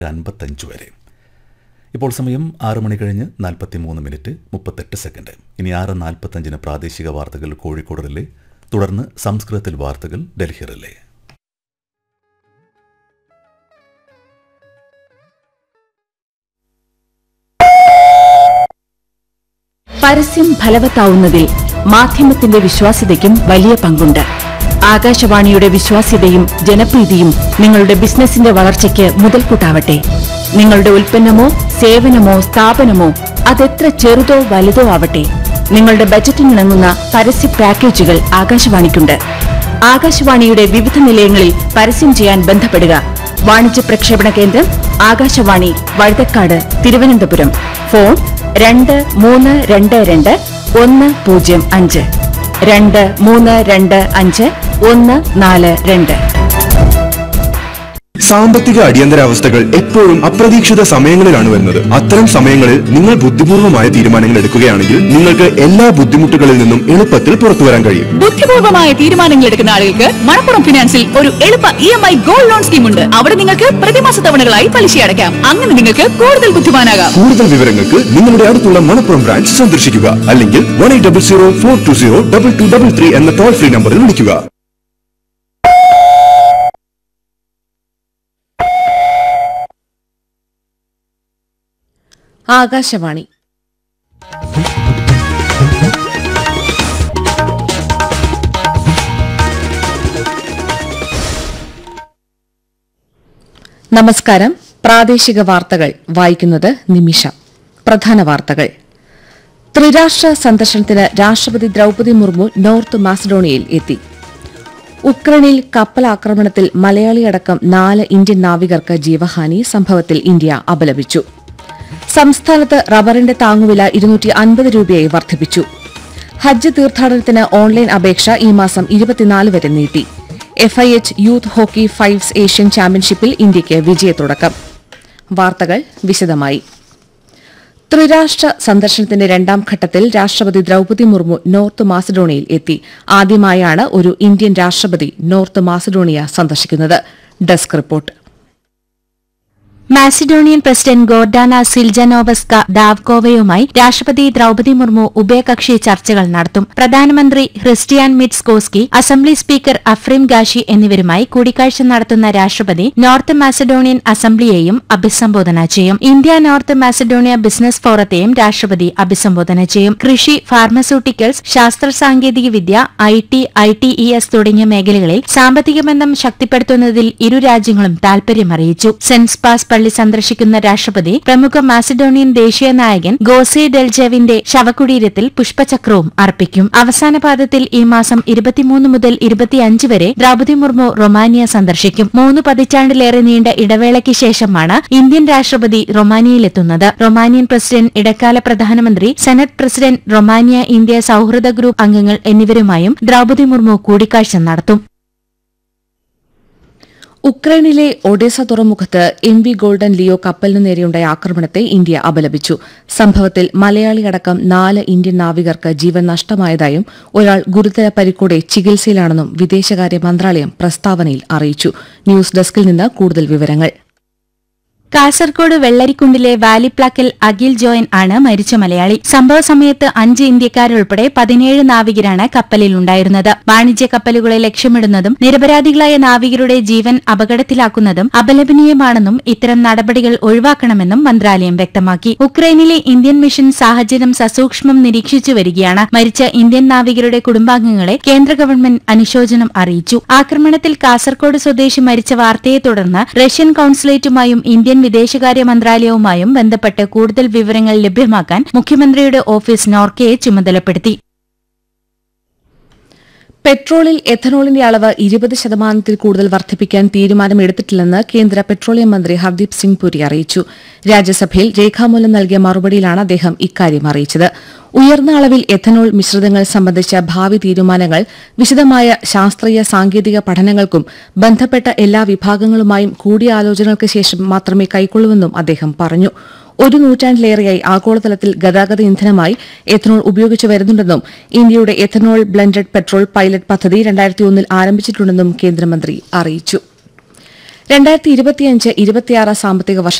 അൻപത്തഞ്ച് വരെ ഇപ്പോൾ സമയം ആറ് മണി കഴിഞ്ഞ് നാൽപ്പത്തി മൂന്ന് മിനിറ്റ് മുപ്പത്തെട്ട് സെക്കൻഡ് ഇനി ആറ് നാൽപ്പത്തഞ്ചിന് പ്രാദേശിക വാർത്തകൾ കോഴിക്കോട് റിലേ തുടർന്ന് സംസ്കൃതത്തിൽ വാർത്തകൾ ഡൽഹി റിലേ പരസ്യം ഫലവത്താവുന്നതിൽ മാധ്യമത്തിന്റെ വിശ്വാസ്യതയ്ക്കും വലിയ പങ്കുണ്ട് ആകാശവാണിയുടെ വിശ്വാസ്യതയും ജനപ്രീതിയും നിങ്ങളുടെ ബിസിനസിന്റെ വളർച്ചയ്ക്ക് മുതൽക്കൂട്ടാവട്ടെ നിങ്ങളുടെ ഉൽപ്പന്നമോ സേവനമോ സ്ഥാപനമോ അതെത്ര ചെറുതോ വലുതോ ആവട്ടെ നിങ്ങളുടെ ബജറ്റിനിണങ്ങുന്ന പരസ്യ പാക്കേജുകൾ ആകാശവാണിക്കുണ്ട് ആകാശവാണിയുടെ വിവിധ നിലയങ്ങളിൽ പരസ്യം ചെയ്യാൻ ബന്ധപ്പെടുക വാണിജ്യ പ്രക്ഷേപണ കേന്ദ്രം ആകാശവാണി വഴുതക്കാട് തിരുവനന്തപുരം ഫോൺ രണ്ട് മൂന്ന് രണ്ട് രണ്ട് ഒന്ന് പൂജ്യം അഞ്ച് രണ്ട് മൂന്ന് രണ്ട് അഞ്ച് ഒന്ന് നാല് രണ്ട് സാമ്പത്തിക അടിയന്തരാവസ്ഥകൾ എപ്പോഴും അപ്രതീക്ഷിത സമയങ്ങളിലാണ് വരുന്നത് അത്തരം സമയങ്ങളിൽ നിങ്ങൾ ബുദ്ധിപൂർവമായ തീരുമാനങ്ങൾ എടുക്കുകയാണെങ്കിൽ നിങ്ങൾക്ക് എല്ലാ ബുദ്ധിമുട്ടുകളിൽ നിന്നും എളുപ്പത്തിൽ പുറത്തു വരാൻ കഴിയും ബുദ്ധിപൂർവമായ തീരുമാനങ്ങൾ എടുക്കുന്ന ആളുകൾക്ക് മണപ്പുറം ഫിനാൻസിൽ ഒരു എളുപ്പ E M I gold loan scheme ഉണ്ട് അവിടെ നിങ്ങൾക്ക് പ്രതിമാസ തവണകളായി പലിശ അടയ്ക്കാം അങ്ങനെ നിങ്ങൾക്ക് കൂടുതൽ ബുദ്ധിമാനാകാം കൂടുതൽ വിവരങ്ങൾക്ക് നിങ്ങളുടെ അടുത്തുള്ള മണപ്പുറം ബ്രാഞ്ച് സന്ദർശിക്കുക അല്ലെങ്കിൽ one eight double zero four two zero double two double three എന്ന ടോൾ ഫ്രീ നമ്പറിൽ വിളിക്കുക ആകാശവാണി നമസ്കാരം പ്രാദേശിക വാർത്തകൾ വായിക്കുന്നത് നിമിഷ പ്രധാന വാർത്തകൾ ത്രിരാഷ്ട്ര സന്ദർശനത്തിന് രാഷ്ട്രപതി ദ്രൌപദി മുർമു നോർത്ത് മാസഡോണിയയിൽ എത്തി ഉക്രൈനിൽ കപ്പലാക്രമണത്തിൽ മലയാളിയടക്കം നാല് ഇന്ത്യൻ നാവികർക്ക് ജീവഹാനി സംഭവത്തിൽ ഇന്ത്യ അപലപിച്ചു സംസ്ഥാനത്ത് റബ്ബറിന്റെ താങ്ങുവില ഇരുന്നൂറ്റി അൻപത് രൂപയായി വർദ്ധിപ്പിച്ചു ഹജ്ജ് തീർത്ഥാടനത്തിന് ഓൺലൈൻ അപേക്ഷ ഈ മാസം ഇരുപത്തിനാല് വരെ നീട്ടി FIH youth hockey fives Asian ചാമ്പ്യൻഷിപ്പിൽ ഇന്ത്യയ്ക്ക് വിജയത്തുടക്കം വാർത്തകൾ വിശദമായി ത്രിരാഷ്ട്ര സന്ദർശനത്തിന്റെ രണ്ടാം ഘട്ടത്തിൽ രാഷ്ട്രപതി ദ്രൌപദി മുർമു നോർത്ത് മാസഡോണിയയിൽ എത്തി ആദ്യമായാണ് ഒരു ഇന്ത്യൻ രാഷ്ട്രപതി നോർത്ത് മാസഡോണിയ സന്ദർശിക്കുന്നത് desk report Macedonian president Gordana Siljanovska ദാവ്കോവയുമായി രാഷ്ട്രപതി ദ്രൌപദി മുർമു ഉഭയകക്ഷി ചർച്ചകൾ നടത്തും പ്രധാനമന്ത്രി Hristijan Mickoski assembly speaker Afrim Gashi എന്നിവരുമായി കൂടിക്കാഴ്ച നടത്തുന്ന രാഷ്ട്രപതി നോർത്ത് മാസഡോണിയൻ അസംബ്ലിയെയും അഭിസംബോധന ചെയ്യും ഇന്ത്യ നോർത്ത് മാസഡോണിയ ബിസിനസ് ഫോറത്തെയും രാഷ്ട്രപതി അഭിസംബോധന ചെയ്യും കൃഷി ഫാർമസ്യൂട്ടിക്കൽസ് ശാസ്ത്ര സാങ്കേതിക വിദ്യ I T I T E S തുടങ്ങിയ മേഖലകളിൽ സാമ്പത്തിക ബന്ധം ശക്തിപ്പെടുത്തുന്നതിൽ ഇരു രാജ്യങ്ങളും താൽപര്യമറിയിച്ചു സെന്റ് സ്പാസ് പള്ളി സന്ദർശിക്കുന്ന രാഷ്ട്രപതി പ്രമുഖ മാസിഡോണിയൻ ദേശീയ നായകൻ ഗോസി ഡെൽജെവിന്റെ ശവകുടീരത്തിൽ പുഷ്പചക്രവും അർപ്പിക്കും അവസാന പാദത്തിൽ ഈ മാസം ഇരുപത്തിമൂന്ന് മുതൽ ഇരുപത്തിയഞ്ച് വരെ ദ്രൌപദി മുർമു റൊമാനിയ സന്ദർശിക്കും മൂന്ന് പതിറ്റാണ്ടിലേറെ നീണ്ട ഇടവേളയ്ക്ക് ശേഷമാണ് ഇന്ത്യൻ രാഷ്ട്രപതി റൊമാനിയയിലെത്തുന്നത് റൊമാനിയൻ പ്രസിഡന്റ് ഇടക്കാല പ്രധാനമന്ത്രി സെനറ്റ് പ്രസിഡന്റ് റൊമാനിയ ഇന്ത്യ സൌഹൃദ ഗ്രൂപ്പ് അംഗങ്ങൾ എന്നിവരുമായും ദ്രൌപദി മുർമു കൂടിക്കാഴ്ച നടത്തും ഉക്രൈനിലെ ഒഡേസ തുറമുഖത്ത് എം വി ഗോൾഡൻ ലിയോ കപ്പലിനു നേരെയുണ്ടായ ആക്രമണത്തെ ഇന്ത്യ അപലപിച്ചു സംഭവത്തിൽ മലയാളിയടക്കം നാല് ഇന്ത്യൻ നാവികർക്ക് ജീവൻ നഷ്ടമായതായും ഒരാൾ ഗുരുതര പരിക്കോടെ ചികിത്സയിലാണെന്നും വിദേശകാര്യ മന്ത്രാലയം പ്രസ്താവനയിൽ അറിയിച്ചു ന്യൂസ് ഡെസ്കിൽ നിന്ന് കൂടുതൽ വിവരങ്ങൾ കാസർകോട് വെള്ളരിക്കുണ്ടിലെ വാലിപ്ലാക്കൽ അഖിൽ ജോയൻ ആണ് മരിച്ച മലയാളി സംഭവ സമയത്ത് അഞ്ച് ഇന്ത്യക്കാരുൾപ്പെടെ പതിനേഴ് നാവികരാണ് കപ്പലിൽ ഉണ്ടായിരുന്നത് വാണിജ്യ കപ്പലുകളെ ലക്ഷ്യമിടുന്നതും നിരപരാധികളായ നാവികരുടെ ജീവൻ അപകടത്തിലാക്കുന്നതും അപലപനീയമാണെന്നും ഇത്തരം നടപടികൾ ഒഴിവാക്കണമെന്നും മന്ത്രാലയം വ്യക്തമാക്കി ഉക്രൈനിലെ ഇന്ത്യൻ മിഷൻ സാഹചര്യം സസൂക്ഷ്മം നിരീക്ഷിച്ചു വരികയാണ് മരിച്ച ഇന്ത്യൻ നാവികരുടെ കുടുംബാംഗങ്ങളെ കേന്ദ്ര ഗവൺമെന്റ് അനുശോചനം അറിയിച്ചു ആക്രമണത്തിൽ കാസർകോട് സ്വദേശി മരിച്ച വാർത്തയെ തുടർന്ന് റഷ്യൻ കൌൺസുലേറ്റുമായും ഇന്ത്യൻ വിദേശകാര്യ മന്ത്രാലയവുമായും ബന്ധപ്പെട്ട് കൂടുതൽ വിവരങ്ങൾ ലഭ്യമാക്കാൻ മുഖ്യമന്ത്രിയുടെ ഓഫീസ് നോർക്കയെ ചുമതലപ്പെടുത്തി പെട്രോളിൽ എഥനോളിന്റെ അളവ് ഇരുപത് ശതമാനത്തിൽ കൂടുതൽ വർദ്ധിപ്പിക്കാൻ തീരുമാനമെടുത്തിട്ടില്ലെന്ന് കേന്ദ്ര പെട്രോളിയം മന്ത്രി ഹർദീപ് സിംഗ് പുരി അറിയിച്ചു രാജ്യസഭയിൽ രേഖാമൂലം നൽകിയ മറുപടിയിലാണ് അദ്ദേഹം ഇക്കാര്യം അറിയിച്ചത് ഉയർന്ന അളവിൽ എഥനോൾ മിശ്രിതങ്ങൾ സംബന്ധിച്ച ഭാവി തീരുമാനങ്ങൾ വിശദമായ ശാസ്ത്രീയ സാങ്കേതിക പഠനങ്ങൾക്കും ബന്ധപ്പെട്ട എല്ലാ വിഭാഗങ്ങളുമായും കൂടിയാലോചനകൾക്ക് ശേഷം മാത്രമേ കൈക്കൊള്ളൂവെന്നും അദ്ദേഹം പറഞ്ഞു ഒരു നൂറ്റാണ്ടിലേറെയായി ആഗോളതലത്തിൽ ഗതാഗത ഇന്ധനമായി എഥനോൾ ഉപയോഗിച്ചു വരുന്നുണ്ടെന്നും ഇന്ത്യയുടെ എഥനോൾ ബ്ലെൻഡഡ് പെട്രോൾ പൈലറ്റ് പദ്ധതി രണ്ടായിരത്തി ഒന്നിൽ ആരംഭിച്ചിട്ടുണ്ടെന്നും കേന്ദ്രമന്ത്രി അറിയിച്ചു രണ്ടായിരത്തി ഇരുപത്തിയഞ്ച് ഇരുപത്തിയാറ് സാമ്പത്തിക വർഷം